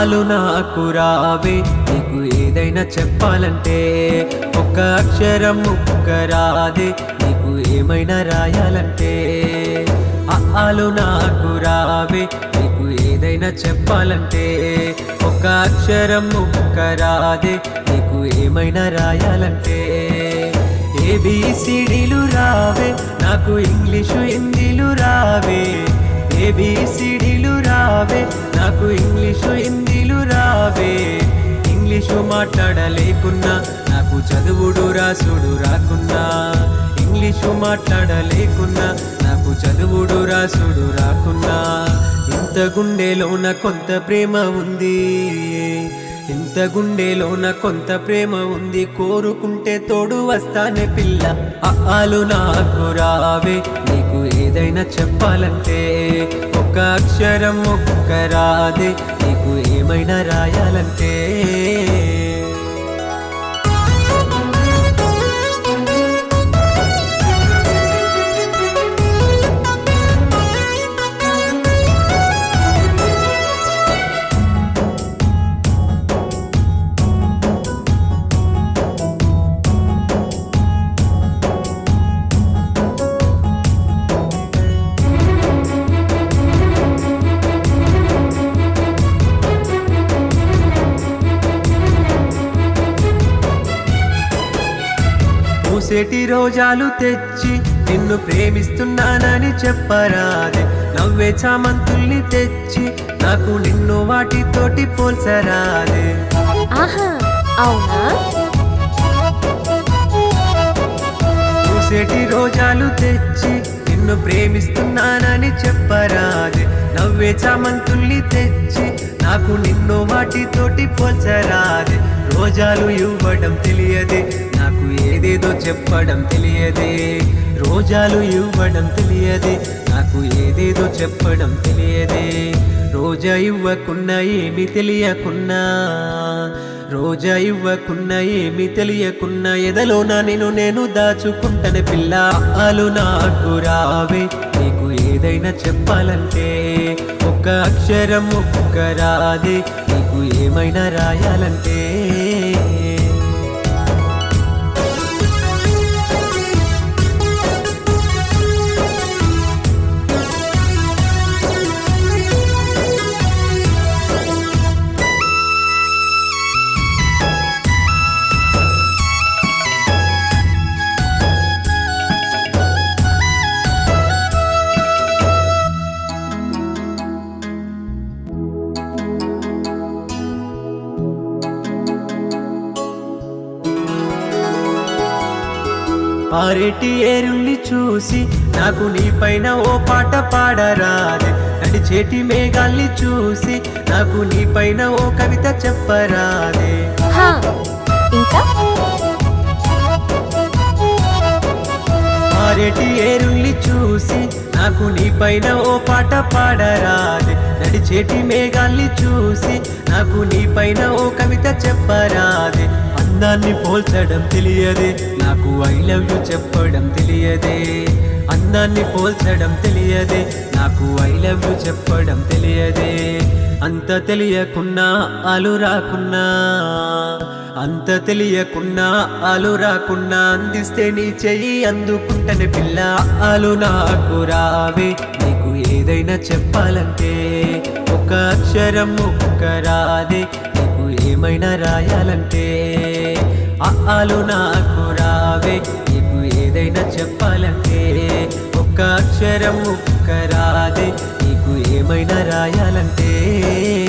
ఆలు నాకు రావే నీకు ఏదైనా చెప్పాలంటే ఒక్క అక్షరం ముక్క రాదే నీకు ఏమైనా రాయాలంటే ఆలు నాకు రావే నీకు ఏదైనా చెప్పాలంటే ఒక్క అక్షరం ముక్క రాదే నీకు ఏమైనా రాయాలంటే ఏబిసిడీలు రావే నాకు ఇంగ్లీషు హిందీలు రావే ఏబిసిడీలు రావే నాకు ఇంగ్లీషు హిందీలు రావే ఇంగ్లీషు మాట్లాడలేకున్నా నాకు చదువుడు రాసుడు రాకున్నా ఇంగ్లీషు మాట్లాడలేకున్నా నాకు చదువుడు రాసుడు రాకున్నా ఇంత గుండెలోన కొంత ప్రేమ ఉంది ఇంత గుండెలోన కొంత ప్రేమ ఉంది కోరుకుంటే తోడు వస్తానే పిల్ల ఆలు నాకు రావే నీకు ఏదైనా చెప్పాలంటే ఒక్క అక్షరం ఒక్క రాదే నీకు ఏమైనా రాయాలంటే పూసేటి రోజాలు తెచ్చి నిన్ను ప్రేమిస్తున్నానని చెప్పరాదే నవ్వే చామంతుల్ని తెచ్చి నాకు నిన్ను వాటితోటి పోల్చరాదే ఆహా అవునా పూసేటి రోజాలు తెచ్చి నిన్ను ప్రేమిస్తున్నానని చెప్పరాదే నవ్వే చామంతుల్ని తెచ్చి నాకు నిన్ను వాటితోటి పోల్చరాదే రోజాలు ఇవ్వడం తెలియదే నాకు ఏదేదో చెప్పడం తెలియదే రోజాలు ఇవ్వడం తెలియదే నాకు ఏదేదో చెప్పడం తెలియదే రోజా ఇవ్వకున్నా ఏమి తెలియకున్నా రోజా ఇవ్వకున్నా ఏమి తెలియకున్నా ఎదలోన నేను నేను దాచుకుంటాను పిల్ల ఆలు నాకు రావే నీకు ఏదైనా చెప్పాలంటే ఒక్క అక్షరం ఒక్క రాదే నీకు ఏమైనా రాయాలంటే పారేటి ఏరుల్ని చూసి నాకు నీపైన ఓ పాట పాడరాదే నడిచేటి మేఘాల్ని చూసి నాకు నీపైన ఓ కవిత చెప్పరాదే హా ఇంకా పారేటి ఏరుల్ని చూసి నాకు నీపైన ఓ పాట పాడరాదే నడిచేటి మేఘాల్ని చూసి నాకు నీపైన ఓ కవిత చెప్పరాదే అందాన్ని పోల్చడం తెలియదే నాకు ఐ లవ్ యు చెప్పడం తెలియదే అందాన్ని పోల్చడం తెలియదే నాకు ఐ లవ్ యు చెప్పడం తెలియదే అంత తెలియకున్నా అలు రాకున్నా అంత తెలియకున్నా అలు రాకున్నా అందిస్తే నీ చెయ్యి అందుకుంటనే పిల్ల అలు నాకు రావే నీకు ఏదైనా చెప్పాలంటే ఒక అక్షరం ఒక్క రాదే నీకు ఏమైనా రాయాలంటే అలు నాకు రావే నీకు ఏదైనా చెప్పాలంటే ఒక్క అక్షరం ఒక్క రాదే నీకు ఏమైనా రాయాలంటే